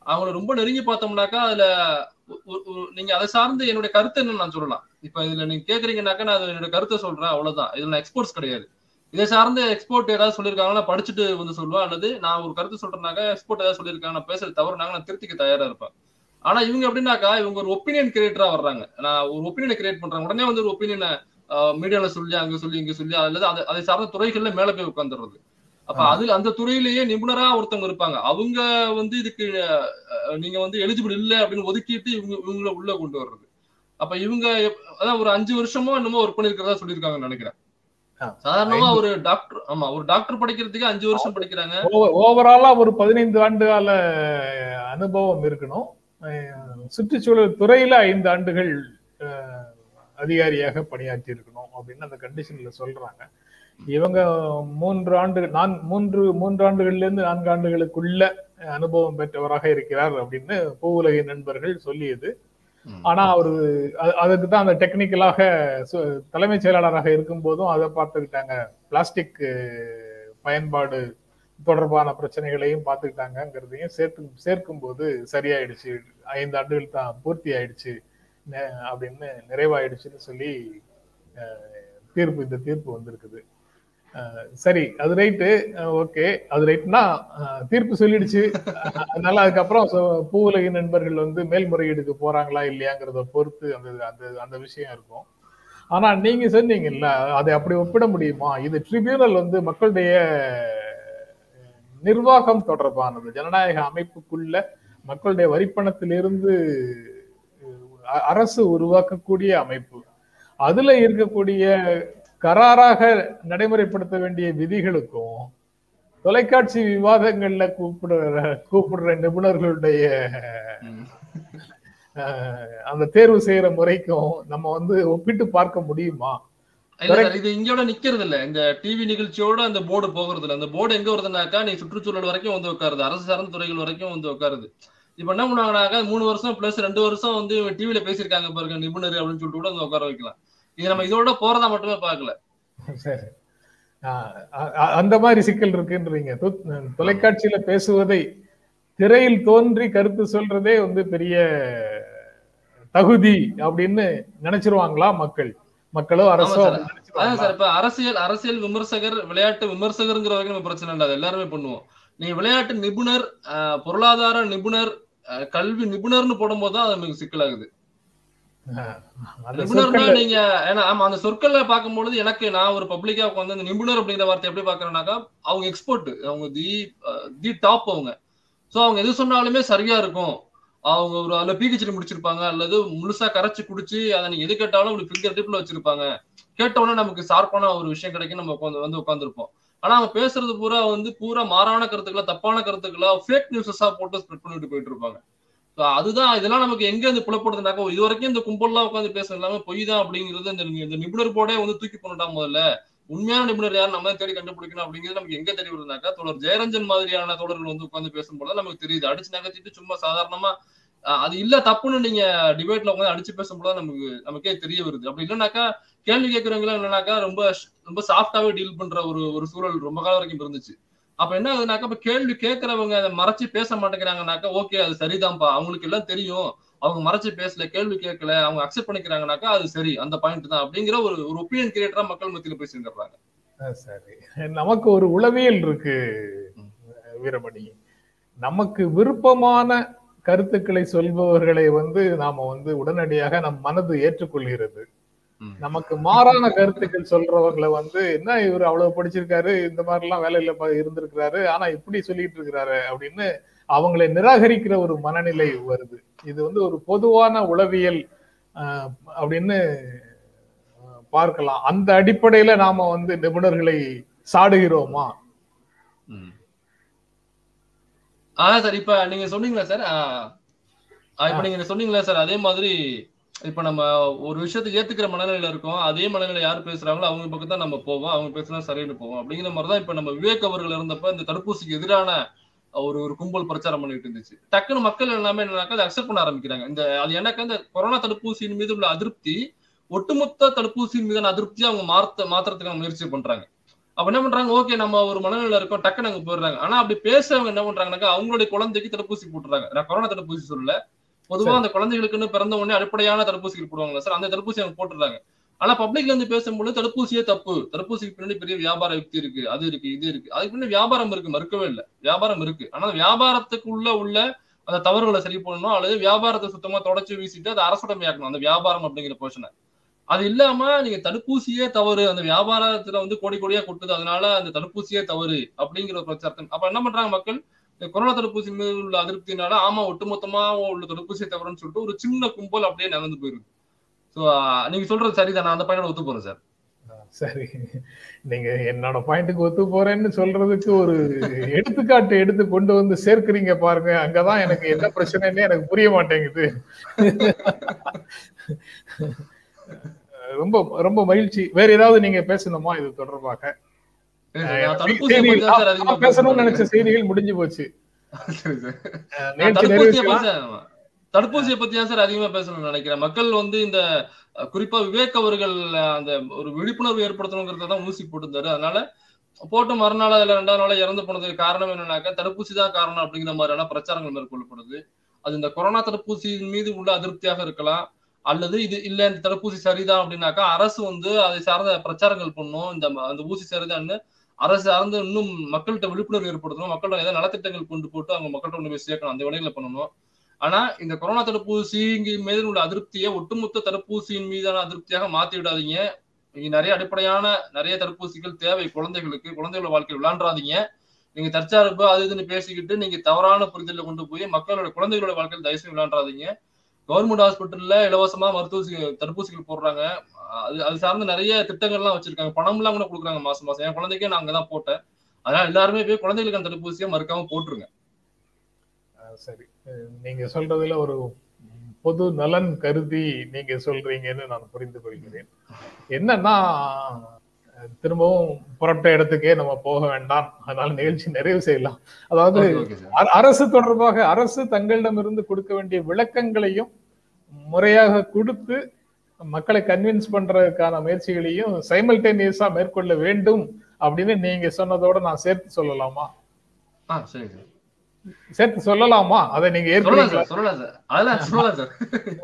அவங்கள ரொம்ப நெருங்கி பார்த்தோம்னாக்கா அதுல ஒ- ஒ- ஒ- நீங்க அதை சார்ந்து என்னுடைய கருத்து என்னன்னு நான் சொல்லலாம் இப்ப இதுல நீங்க கேக்குறீங்கன்னாக்கா நான் என்னோட கருத்தை சொல்றேன் அவ்வளவுதான் இதுல நான் எக்ஸ்போர்ட்ஸ் கிடையாது இதை சார்ந்து எக்ஸ்போர்ட் ஏதாவது சொல்லியிருக்காங்கன்னா நான் படிச்சுட்டு வந்து சொல்லுவேன் அல்லது நான் ஒரு கருத்து சொல்றேன்னாக்கா எக்ஸ்போர்ட் ஏதாவது சொல்லியிருக்காங்க நான் பேசுறது தவறுனாங்க நான் திருத்திக்க தயாரா இருப்பேன் ஆனா இவங்க எப்படின்னாக்கா இவங்க ஒரு ஒப்பீனியன் கிரியேட்டரா வர்றாங்க நான் ஒரு ஒப்பீனியனை கிரியேட் பண்றாங்க உடனே வந்து ஒரு ஒப்பீனியனை மீடியால சொல்லி அங்க சொல்லி இங்க சொல்லி அல்லது அதை அதை சார்ந்த துறைகள்ல மேல போய் உட்காந்துடுறது அப்ப ஆ. அது அந்த துறையிலேயே நிபுணரா ஒருத்தவங்க இருப்பாங்க அவங்க வந்து இதுக்கு அஹ், நீங்க வந்து எலிஜிபிள் இல்ல அப்படின்னு ஒதுக்கிட்டு இவங்க இவங்கள உள்ள கொண்டு வர்றது அப்ப இவங்க எப்- அதான் ஒரு அஞ்சு வருஷமோ என்னமோ ஒர்க் பண்ணிருக்கிறதா சொல்லியிருக்காங்கன்னு நினைக்கிறேன் ஆ. சாதாரணமா ஒரு டாக்டர் ஆமா ஒரு டாக்டர் படிக்கிறதுக்கு அஞ்சு வருஷம் படிக்கிறாங்க ஓவராலா ஒரு பதினைந்து ஆண்டு கால அனுபவம் இருக்கணும் அஹ் சுற்றுச்சூழல் துறையில ஐந்து ஆண்டுகள் அஹ், அதிகாரியாக பணியாற்றி இருக்கணும் அப்படின்னு அந்த கண்டிஷன்ல சொல்றாங்க இவங்க மூன்று ஆண்டு நான் மூன்று மூன்று ஆண்டுகள்ல இருந்து நான்கு ஆண்டுகளுக்குள்ள அனுபவம் பெற்றவராக இருக்கிறார் அப்படின்னு பூவுலகை நண்பர்கள் சொல்லியது ம். ஆனா அவரு அ- அதுக்கு தான் அந்த டெக்னிக்கலாக சு- தலைமைச் செயலாளராக இருக்கும் போதும் அதை பார்த்துக்கிட்டாங்க பிளாஸ்டிக் அஹ், பயன்பாடு தொடர்பான பிரச்சனைகளையும் பார்த்துக்கிட்டாங்கங்கிறதையும் சேர்த்து சேர்க்கும் போது சரியாயிடுச்சு ஐந்து ஆண்டுகள் தான் பூர்த்தி ஆயிடுச்சு நெ- அப்படின்னு நிறைவாயிடுச்சுன்னு சொல்லி அஹ், தீர்ப்பு இந்த தீர்ப்பு வந்திருக்குது அஹ், சரி அது ரைட்டு ஓகே அது ரைட்னா தீர்ப்பு சொல்லிடுச்சு அதனால அதுக்கப்புறம் சொ- பூவுலக நண்பர்கள் வந்து மேல்முறையீடுக்கு போறாங்களா இல்லையாங்கிறத பொறுத்து அந்த அந்த அந்த விஷயம் இருக்கும் ஆனா நீங்க சொன்னீங்கல்ல அதை அப்படி ஒப்பிட முடியுமா இது ட்ரிபியூனல் வந்து மக்களுடைய நிர்வாகம் தொடர்பானது ஜனநாயக அமைப்புக்குள்ள மக்களுடைய வரிப்பணத்திலிருந்து அ- அரசு உருவாக்கக்கூடிய அமைப்பு அதுல இருக்கக்கூடிய கராராக நடைமுறைப்படுத்த வேண்டிய விதிகளுக்கும் தொலைக்காட்சி விவாதங்கள்ல கூப்பிடுற கூப்பிடுற நிபுணர்களுடைய ம். அஹ், அந்த தேர்வு செய்யற முறைக்கும் நம்ம வந்து ஒப்பிட்டு பார்க்க முடியுமா இல்ல சார் இது இங்கோட நிக்கிறது இல்ல இந்த டிவி நிகழ்ச்சியோட அந்த போர்டு போகிறது இல்ல அந்த போர்டு எங்க வருதுனாக்கா நீ சுற்றுச்சூழல் வரைக்கும் வந்து உட்காருது அரசு சார்ந்த துறைகள் வரைக்கும் வந்து உட்காருது இப்ப என்ன பண்ணுவாங்கனாக்கா மூணு வருஷம் பிளஸ் ரெண்டு வருஷம் வந்து டிவில பேசியிருக்காங்க பாருங்க நிபுணர் அப்படின்னு சொல்லிட்டு கூட வந்து உட்கார வைக்கலாம் இது நம்ம இதோட போறதா மட்டுமே பார்க்கல சரி அஹ், அ- அ- அந்த மாதிரி சிக்கல் இருக்குன்றீங்க தொ- தொலைக்காட்சியில பேசுவதை திரையில் தோன்றி கருத்து சொல்றதே வந்து பெரிய தகுதி அப்படின்னு நினைச்சிருவாங்களா மக்கள் மக்களோ அரசோ சார். அப்படி அதான் நினைச்சிருவாங்களா? சார் இப்ப அரசியல் அரசியல் விமர்சகர் விளையாட்டு விமர்சகருங்கிற வரைக்கும் நம்ம பிரச்சனை இல்லை அது எல்லாருமே பண்ணுவோம் நீங்க விளையாட்டு நிபுணர் ஆஹ், பொருளாதார நிபுணர் ஆஹ், கல்வி நிபுணர்னு போடும்போது தான் அது நமக்கு சிக்கலாகுது அஹ், அந்த நிபுணர்னா சொற்கள் நீங்க ஏன்னா ஆமா அந்த சொற்களை பார்க்கும்பொழுது எனக்கு நான் ஒரு பப்ளிக்கா உட்காந்து அந்த நிபுணர் அப்படிங்கிற வார்த்தை எப்படி பாக்குறேன்னாக்கா அவங்க எக்ஸ்பர்ட் அவங்க தி தி டாப் அவங்க சோ அவங்க எது சொன்னாலுமே சரியா இருக்கும் அவங்க ஒரு அதுல பிஹெச்டி முடிச்சிருப்பாங்க அல்லது முழுசா கரைச்சு குடிச்சு அதை நீங்க எது கேட்டாலும் உங்களுக்கு ஃபிங்கர் டிப்ல வச்சிருப்பாங்க கேட்ட உடனே நமக்கு ஷார்ப்பான ஒரு விஷயம் கிடைக்கும் நம்ம உட்காந்து வந்து உட்காந்துருப்போம் ஆனா அவங்க பேசுறது பூரா வந்து பூரா மாறான கருத்துக்களை தப்பான கருத்துக்களை ஃபேக் நியூஸஸா போட்டு ஸ்ப்ரெட் பண்ணிட்டு போயிட்டு இருப்பாங்க So அதுதான் இதெல்லாம் நமக்கு எங்க இருந்து புலப்படுதுனாக்கா இது வரைக்கும் இந்த கும்பல்லாம் உட்காந்து பேசுறது எல்லாமே பொய் தான் அப்படிங்கிறது இந்த இந்த நிபுணர் போர்டே வந்து தூக்கி போட்டுட்டா முதல்ல உண்மையான நிபுணர் யார் நம்ம தேடி கண்டுபிடிக்கணும் அப்படிங்கிறது நமக்கு எங்க தெரிய வருதுனாக்கா தொடர் ஜெயரஞ்சன் மாதிரியான தொடர்கள் வந்து உட்காந்து பேசும்போது நமக்கு தெரியுது அடிச்சு நகர்த்திட்டு சும்மா சாதாரணமா அஹ், அது இல்ல தப்புன்னு நீங்க டிபேட்ல உட்காந்து அடிச்சு பேசும்போது நமக்கு நமக்கே தெரிய வருது அப்படி இல்லைனாக்கா கேள்வி கேட்கறவங்க என்னன்னாக்கா ரொம்ப ரொம்ப சாஃப்டாவே டீல் பண்ற ஒரு ஒரு சூழல் ரொம்ப காலம் வரைக்கும் இருந்துச்சு அப்ப என்ன ஆகுதுனாக்கா இப்ப கேள்வி கேட்கறவங்க அதை மறைச்சு பேச மாட்டேங்கிறாங்கனாக்கா ஓகே அது சரிதான்ப்பா அவங்களுக்கு எல்லாம் தெரியும் அவங்க மறைச்சு பேசல கேள்வி கேட்கல அவங்க அக்செப்ட் பண்ணிக்கிறாங்கனாக்கா அது சரி அந்த பாயிண்ட் தான் அப்படிங்கிற ஒரு ஒரு ஒப்பீனியன் கிரியேட்டரா மக்கள் மத்தியில போய் சேர்ந்துடுறாங்க அஹ், சரி நமக்கு ஒரு உளவியல் இருக்கு ம். வீரமணி நமக்கு விருப்பமான கருத்துக்களை சொல்பவர்களை வந்து நாம வந்து உடனடியாக நம் மனது ஏற்றுக்கொள்கிறது ம். நமக்கு மாறான கருத்துக்கள் சொல்றவங்களை வந்து என்ன இவர் அவ்வளவு படிச்சிருக்காரு இந்த மாதிரி எல்லாம் வேலையில ப- இருந்திருக்கிறாரு ஆனா இப்படி சொல்லிட்டு இருக்கிறாரு அப்படின்னு அவங்களை நிராகரிக்கிற ஒரு மனநிலை வருது இது வந்து ஒரு பொதுவான உளவியல் ஆஹ், அப்படின்னு ஆஹ், பார்க்கலாம் அந்த அடிப்படையில நாம வந்து நிபுணர்களை சாடுகிறோமா ம். ஆ சார் இப்ப நீங்க சொன்னீங்களா சார் இப்ப நீங்க சொன்னீங்களா சார் அதே மாதிரி இப்ப நம்ம ஒரு விஷயத்தை ஏத்துக்கிற மனநிலையில இருக்கோம் அதே மனநிலை யார் பேசுறாங்களோ அவங்க பக்கம் தான் நம்ம போவோம் அவங்க பேசுனா சரின்னு போவோம் அப்படிங்கிற மாதிரிதான் இப்ப நம்ம விவேக் அவர்கள் இருந்தப்ப இந்த தடுப்பூசிக்கு எதிரான ஒரு ஒரு கும்பல் பிரச்சாரம் பண்ணிட்டு இருந்துச்சு டக்குன்னு மக்கள் எல்லாமே என்னன்னாக்கா அதை அக்செப்ட் பண்ண ஆரம்பிக்கிறாங்க இந்த அது எனக்கு அந்த கொரோனா தடுப்பூசியின் மீது உள்ள அதிருப்தி ஒட்டுமொத்த தடுப்பூசியின் மீதான அதிருப்தியை அவங்க மாத்த மாத்துறதுக்கான முயற்சி பண்றாங்க அப்ப என்ன பண்றாங்க ஓகே நம்ம ஒரு மனநிலை இருக்கோம் டக்குன்னு அங்க போயிடுறாங்க ஆனா அப்படி பேசுறவங்க என்ன பண்றாங்கன்னாக்கா அவங்களுடைய குழந்தைக்கு தடுப்பூசி போட்டுறாங்க நான் கொரோனா தடுப்பூசி சொல்லல பொதுவா அந்த குழந்தைகளுக்குன்னு பிறந்த உடனே அடிப்படையான தடுப்பூசிகள் போடுவாங்களா சார் அந்த தடுப்பூசி அவங்க போட்டுறாங்க ஆனா பப்ளிக்ல இருந்து பேசும்போது தடுப்பூசியே தப்பு தடுப்பூசிக்கு பின்னாடி பெரிய வியாபார யுக்தி இருக்கு அது இருக்கு இது இருக்கு அதுக்கு பின்னாடி வியாபாரம் இருக்கு மறுக்கவே இல்லை வியாபாரம் இருக்கு ஆனா அந்த வியாபாரத்துக்குள்ள உள்ள அந்த தவறுகளை சரி பண்ணணும் அல்லது வியாபாரத்தை சுத்தமா தொடச்சு வீசிட்டு அதை அரசுடைமையாக்கணும் அந்த வியாபாரம் அப்படிங்கிற போர்ஷனை அது இல்லாம நீங்க தடுப்பூசியே தவறு அந்த வியாபாரத்துல வந்து கோடி கோடியா கொட்டுது அதனால அந்த தடுப்பூசியே தவறு அப்படிங்கிற ஒரு பிரச்சாரத்தை அப்ப என்ன பண்றாங்க மக்கள் இந்த கொரோனா தடுப்பூசி மீது உள்ள அதிருப்தினால ஆமா ஒட்டுமொத்தமா உள்ள தடுப்பூசியை தவறுன்னு சொல்லிட்டு ஒரு சின்ன கும்பல் அப்படியே நகர்ந்து போயிருது ஸோ நீங்க சொல்றது சரிதான் நான் அந்த பையனோட ஒத்து போறேன் சார் சரி நீங்க என்னோட பாயிண்ட்டுக்கு ஒத்து போறேன்னு சொல்றதுக்கு ஒரு எடுத்துக்காட்டு எடுத்து கொண்டு வந்து சேர்க்கிறீங்க பாருங்க அங்கதான் எனக்கு என்ன பிரச்சனைன்னு எனக்கு புரிய மாட்டேங்குது ரொம்ப ரொம்ப மகிழ்ச்சி வேற ஏதாவது நீங்க பேசணுமா இது தொடர்பாக நான் தடுப்பூசியை பத்தி தான் சார் அதிகமா பேசணும்னு நினைச்ச செய்திகள் முடிஞ்சு போச்சு சரி சார் அஹ் நான் நிகழ்ச்சி தடுப்பூசியை நிறைவு பத்தி ஆமா. தடுப்பூசியை பத்தி தான் சார் அதிகமா பேசணும்னு நினைக்கிறேன் மக்கள் வந்து இந்த அஹ், குறிப்பா விவேக் அவர்கள் அஹ், அந்த ஒரு விழிப்புணர்வு ஏற்படுத்தணுங்கிறத தான் ஊசி போட்டிருந்தாரு அதனால போட்டு மறுநாள் அதுல ரெண்டாவது நாள் இறந்து போனதுக்கு காரணம் என்னன்னாக்கா தடுப்பூசி தான் காரணம் அப்படிங்கிற மாதிரியான பிரச்சாரங்கள் மேற்கொள்ளப்படுது அது இந்த கொரோனா தடுப்பூசியின் மீது உள்ள அதிருப்தியாக இருக்கலாம் அல்லது இது இல்ல இந்த தடுப்பூசி சரிதான் அப்படின்னாக்கா அரசு வந்து அதை சார்ந்த பிரச்சாரங்கள் பண்ணும் இந்த ம- அந்த ஊசி சரிதான்னு அரசு சார்ந்து இன்னும் மக்கள்கிட்ட விழிப்புணர்வு ஏற்படுத்தணும் மக்கள்கிட்ட ஏதாவது நலத்திட்டங்கள் கொண்டு போட்டு அவங்க மக்கள்கிட்ட கொண்டு போய் சேர்க்கணும் அந்த வழிகளை பண்ணணும் ஆனா இந்த கொரோனா தடுப்பூசி மீது உள்ள அதிருப்தியை ஒட்டுமொத்த தடுப்பூசியின் மீதான அதிருப்தியாக மாத்தி விடாதீங்க இங்க நிறைய அடிப்படையான நிறைய தடுப்பூசிகள் தேவை குழந்தைகளுக்கு குழந்தைகளோட வாழ்க்கையில் விளாண்டாதீங்க நீங்க தற்சார்பு அது இதுன்னு பேசிக்கிட்டு நீங்க தவறான புரிதல கொண்டு போய் மக்களோட குழந்தைகளோட வாழ்க்கையில் தயவு செய்து விளாண்டாதீங்க கவர்மெண்ட் ஹாஸ்பிட்டல்ல இலவசமா மருத்துவ தடுப்பூசிகள் போடுறாங்க அது அது சார்ந்த நிறைய திட்டங்கள்லாம் வச்சிருக்காங்க பணம்லாம் கூட கொடுக்குறாங்க மாசம் மாசம் என் குழந்தைக்கே நான் அங்கதான் போட்டேன் அதனால எல்லாருமே போய் குழந்தைகளுக்கான தடுப்பூசியை மறுக்காம போட்டுருங்க அஹ் சரி அஹ் நீங்க சொல்றதுல ஒரு பொது நலன் கருதி நீங்க சொல்றீங்கன்னு நான் புரிந்து கொள்கிறேன் என்னன்னா அஹ் திரும்பவும் புறப்பட்ட இடத்துக்கே நம்ம போக வேண்டாம் அதனால நிகழ்ச்சி நிறைவு செய்யலாம் அதாவது ஓகே ஓகே சார் அ- அரசு தொடர்பாக அரசு தங்களிடமிருந்து கொடுக்க வேண்டிய விளக்கங்களையும் முறையாக கொடுத்து மக்களை கன்வின்ஸ் பண்றதுக்கான முயற்சிகளையும் சைமல்டேனியஸா மேற்கொள்ள வேண்டும் அப்படின்னு நீங்க சொன்னதோட நான் சேர்த்து சொல்லலாமா ஆ சரி சார் சேர்த்து சொல்லலாமா அதை நீங்க சொல்லலாம் ஏற்கனவே சார் சொல்லலாம் சார் அதெல்லாம் சொல்லலாம் சார்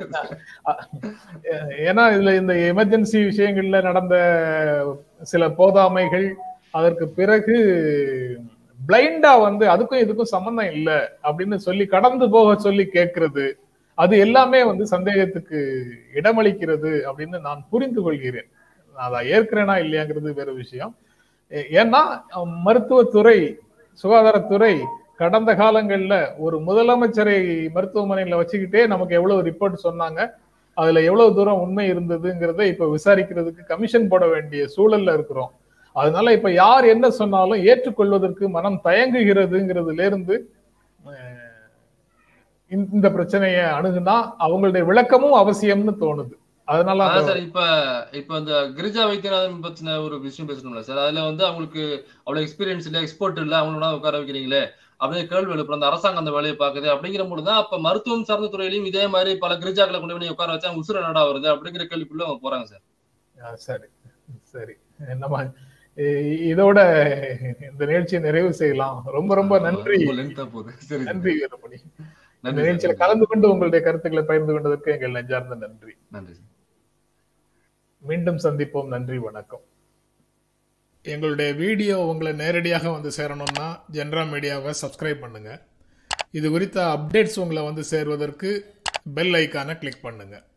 ஏன்னா இதுல இந்த எமர்ஜென்சி விஷயங்கள்ல நடந்த சில போதாமைகள் அதற்கு பிறகு பிளைண்டா வந்து அதுக்கும் இதுக்கும் சம்பந்தம் இல்ல அப்படின்னு சொல்லி கடந்து போக சொல்லி கேட்கிறது அது எல்லாமே வந்து சந்தேகத்துக்கு இடமளிக்கிறது அப்படின்னு நான் புரிந்து கொள்கிறேன் நான் அதை ஏற்கிறேனா இல்லையாங்கிறது வேற விஷயம் ஏ- ஏன்னா அஹ், மருத்துவத்துறை சுகாதாரத்துறை கடந்த காலங்கள்ல ஒரு முதலமைச்சரை மருத்துவமனையில வச்சுக்கிட்டே நமக்கு எவ்வளவு ரிப்போர்ட் சொன்னாங்க அதுல எவ்வளவு தூரம் உண்மை இருந்ததுங்கிறத இப்ப விசாரிக்கிறதுக்கு கமிஷன் போட வேண்டிய சூழல்ல இருக்கிறோம் அதனால இப்ப யார் என்ன சொன்னாலும் ஏற்றுக்கொள்வதற்கு மனம் தயங்குகிறதுங்கிறதுல இருந்து அஹ், இந்த- இந்த பிரச்சனையை அணுகுனா அவங்களுடைய விளக்கமும் அவசியம்னு தோணுது அதனால அதான் அந்த- சார் இப்ப இப்ப இந்த கிரிஜா வைத்தியநாதன் பத்தின ஒரு விஷயம் பேசணும்ல சார் அதுல வந்து அவங்களுக்கு அவ்வளவு எக்ஸ்பீரியன்ஸ் இல்ல எக்ஸ்போர்ட் இல்ல அவங்களோட உட்கார வைக்கிறீங்களே அப்படியே கேள்வி எழுப்புற அந்த அரசாங்கம் அந்த வேலையை பாக்குது அப்படிங்கிற போது தான் அப்ப மருத்துவம் சார்ந்த துறையிலையும் இதே மாதிரி பல கிரிஜாக்களை கொண்டு போய் உட்கார வச்சா அவங்க உசுர நடா வருது அப்படிங்கிற கேள்விக்குள்ள அவங்க போறாங்க சார் ஆ, சரி சரி நம்ம இ- இதோட இந்த நிகழ்ச்சியை நிறைவு செய்யலாம் ரொம்ப ரொம்ப நன்றி ரொம்ப லென்த்தா போகுது சரி சார். நன்றி வீரமணி இந்த நன்றி நிகழ்ச்சியில சார். கலந்து கொண்டு உங்களுடைய கருத்துக்களை பகிர்ந்து கொண்டதற்கு எங்கள் நெஞ்சார்ந்த நன்றி நன்றி சார் மீண்டும் சந்திப்போம் நன்றி வணக்கம் எங்களுடைய வீடியோ உங்களை நேரடியாக வந்து சேரணும்னா ஜென்ரா மீடியாவை சப்ஸ்கிரைப் பண்ணுங்க இது குறித்த அப்டேட்ஸ் உங்களை வந்து சேர்வதற்கு பெல் ஐக்கானை கிளிக் பண்ணுங்க